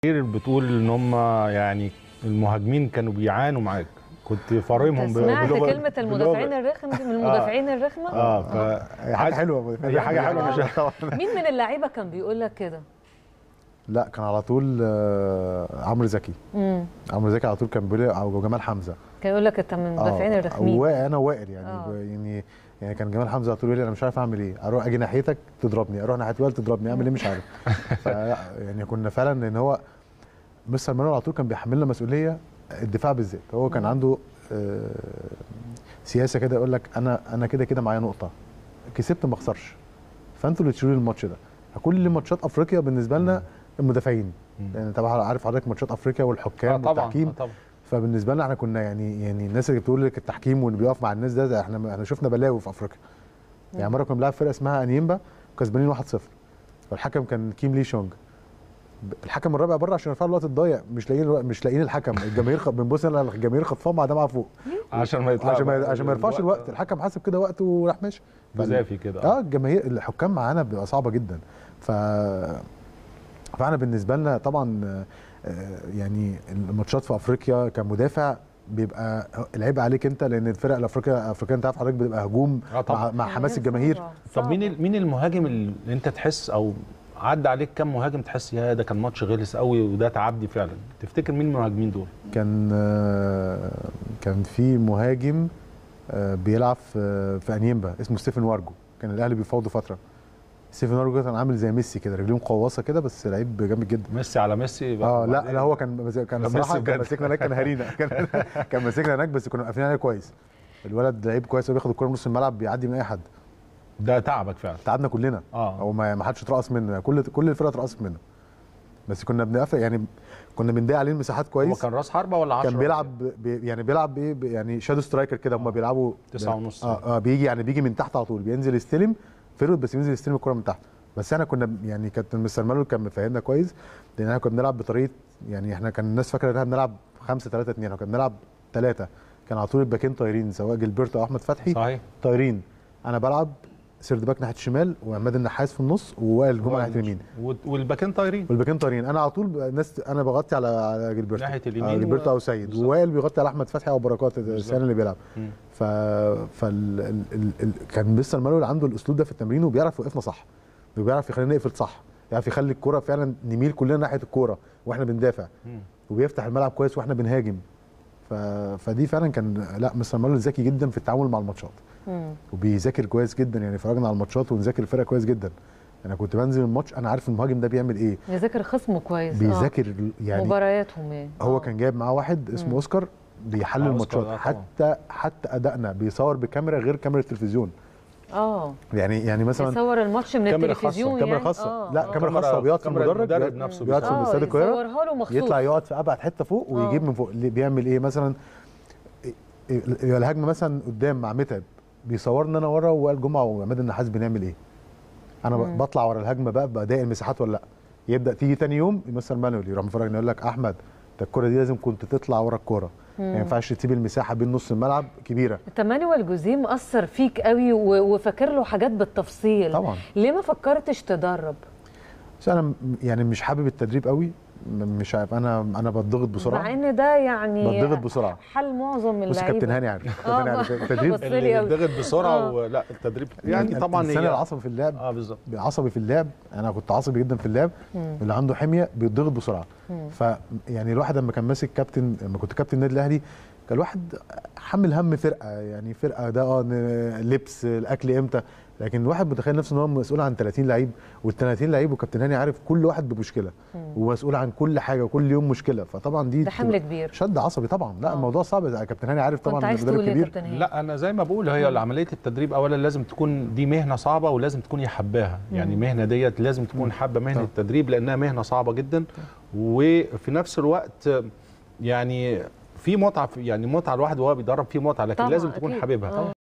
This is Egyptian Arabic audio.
بتقول ان هم يعني المهاجمين كانوا بيعانوا معاك كنت فارمهم ب- سمعت بلغة- كلمة المدافعين الرخم دي من المدافعين الرخمة؟ اه ف هي حاجه حلوه هي حاجه حلوه مش مين من اللعيبة كان بيقول لك كده؟ لا كان على طول آه، عمرو زكي امم عمرو زكي على طول كان بيقول لي او جمال حمزه كان يقول لك انت من المدافعين آه، الرخمين وانا وائل يعني آه. ب- يعني يعني كان جمال حمزه على طول يقول لي انا مش عارف اعمل ايه اروح اجي ناحيتك تضربني اروح ناحيه وائل تضربني اعمل ايه مش عارف ف يعني كنا فعلا ان هو مستر مانويل على طول كان بيحملنا مسؤوليه الدفاع بالذات هو كان مم. عنده آه، سياسه كده يقول لك انا انا كده كده معايا نقطه كسبت ما اخسرش فانتوا اللي تشيلوا لي الماتش ده كل ماتشات افريقيا بالنسبه لنا المدافعين مم. يعني طبعا عارف حضرتك ماتشات افريقيا آه والحكام طبعا والتحكيم آه طبعا فبالنسبه لنا احنا كنا يعني يعني الناس اللي بتقول لك التحكيم واللي بيقف مع الناس ده, ده احنا احنا شفنا بلاوي في افريقيا يعني مره كنا بنلعب فرقه اسمها انيمبا وكسبانين 1-0 والحكم كان كيم لي شونج ب- الحكم الرابع بره عشان يرفع الوقت الضايق مش لاقيين الوقت- مش لاقيين الحكم الجماهير خ... بنبص على الجماهير خطفان مع ده فوق عشان ما يطلع عشان ما عشان ما يرفعش الوقت الحكم حاسب كده وقت وراح ماشي فال- جزافي كده اه الجماهير الحكام معانا بيبقى صعبه جدا ف فانا بالنسبه لنا طبعا آه، يعني الماتشات في افريقيا كمدافع بيبقى العيب عليك انت لان الفرق الافريقيه الافريقيه انت عارف حضرتك بتبقى هجوم اه طبعا مع, مع حماس يعني الجماهير صعبة، طب مين صعبة. ال- مين المهاجم اللي انت تحس او عدى عليك كم مهاجم تحس يا ده كان ماتش غلس قوي وده تعبني فعلا تفتكر مين المهاجمين دول كان آه، كان في مهاجم آه، بيلعب في في انيمبا اسمه ستيفن وارجو كان الاهلي بيفاوضه فتره ستيفن وارجو كان عامل زي ميسي كده رجليه مقوصه كده بس لعيب جامد جدا ميسي على ميسي بقى اه لا وبعدين- لا هو كان كان ميسي بصراحه كان بجد. ماسكنا هناك كان هارينا كان كان ماسكنا هناك بس كنا قافلين عليه كويس الولد لعيب كويس وبياخد الكوره من نص الملعب بيعدي من اي حد ده تعبك فعلا تعبنا كلنا اه هو ما ما حدش اترقص منه كل كل الفرقه اترقصت منه بس كنا بنقفل يعني كنا بنضيق عليه المساحات هو كويس كان راس حربه ولا 10 كان بيلعب بي يعني بيلعب ايه بي- يعني شادو سترايكر كده هم بيلعبوا تسعة ونص. اه اه بيجي يعني بيجي من تحت على طول بينزل يستلم فيرود بس بينزل يستلم الكره من تحت بس احنا كنا يعني كابتن مستر مالو كان مفهمنا كويس لان احنا كنا بنلعب بطريقه يعني احنا كان الناس فاكره ان احنا بنلعب 5 3 2 احنا كنا بنلعب ثلاثه كان على طول الباكين طايرين سواء جilberto او احمد فتحي صحيح طايرين انا بلعب سيرد باك ناحيه الشمال وعماد النحاس في النص ووائل جمعه ناحيه اليمين و- والباكين طايرين والباكين طايرين انا على طول ب- الناس انا بغطي على على جilberto ناحية اليمين آه جilberto و- او سيد بالظبط. ووائل بيغطي على احمد فتحي او بركات السنه اللي بيلعب مم. ف فال ال... ال... ال... كان مستر مانويل عنده الاسلوب ده في التمرين وبيعرف يوقفنا صح وبيعرف يخلينا نقفل صح يعرف يخلي الكوره فعلا نميل كلنا ناحيه الكوره واحنا بندافع مم. وبيفتح الملعب كويس واحنا بنهاجم ف... فدي فعلا كان لا مستر مانويل ذكي جدا في التعامل مع الماتشات مم. وبيذاكر كويس جدا يعني اتفرجنا على الماتشات ونذاكر الفرقه كويس جدا انا كنت بنزل الماتش انا عارف المهاجم ده بيعمل ايه يذاكر خصمه كويس آه. بيذاكر يعني مبارياتهم ايه هو آه. كان جايب معاه واحد اسمه مم. اوسكار بيحلل آه، أوسكار، الماتشات آه، طبعا. حتى حتى ادائنا بيصور بكاميرا غير كاميرا التلفزيون اه يعني يعني مثلا يصور الماتش من كاميرا خاصة، التلفزيون كاميرا يعني خاصه آه. لا آه. كاميرا خاصه وبيقعد في كاميرا المدرج المدرب بيقعد- نفسه بيقعد في اه استاد القاهره يصورها له مخصوص يطلع يقعد في ابعد حته فوق ويجيب آه. من فوق اللي بيعمل ايه مثلا يبقى الهجمه مثلا قدام مع متعب بيصورنا انا ورا ووائل جمعه وعماد النحاس بنعمل ايه انا مم. ب- بطلع ورا الهجمه بقى بضايق المساحات ولا لا يبدا تيجي تاني يوم مستر مانويل يروح مفرجنا يقول لك احمد انت الكره دي لازم كنت تطلع ورا الكوره ما ينفعش تسيب المساحه بين نص الملعب كبيره انت مانويل جوزيه مأثر فيك قوي و- وفاكر له حاجات بالتفصيل طبعا ليه ما فكرتش تدرب بس انا م- يعني مش حابب التدريب قوي م- مش عارف انا انا بتضغط مع بسرعه ان ده يعني بتضغط بسرعه حل معظم اللعيبه بص كابتن هاني عارف كابتن آه، هاني عارف ما- التدريب بص لي اللي أوي. بيتضغط بسرعه آه. ولا التدريب يعني طبعا الانسان هي العصبي في اللعب اه بالظبط عصبي في اللعب انا كنت عصبي جدا في اللعب مم. اللي عنده حميه بيتضغط بسرعه مم. ف يعني الواحد لما كان ماسك كابتن لما كنت كابتن النادي الاهلي كان الواحد حمل هم فرقه يعني فرقه ده اه ن- لبس الاكل امتى لكن الواحد متخيل نفسه ان هو مسؤول عن 30 لعيب وال 30 لعيب وكابتن هاني عارف كل واحد بمشكله ومسؤول عن كل حاجه وكل يوم مشكله فطبعا دي ده حمل كبير شد عصبي طبعا لا آه. الموضوع صعب كابتن هاني عارف كنت طبعا عايز مدرب تقول ايه يا كبير كابتن هاني لا انا زي ما بقول هي عمليه التدريب اولا لازم تكون دي مهنه صعبه ولازم تكون يحباها يعني المهنه ديت لازم تكون حابه مهنه طبعا. التدريب لانها مهنه صعبه جدا وفي نفس الوقت يعني في متعه في- يعني متعه الواحد وهو بيدرب في متعه لكن طبعاً، لازم تكون أكيد. حاببها آه.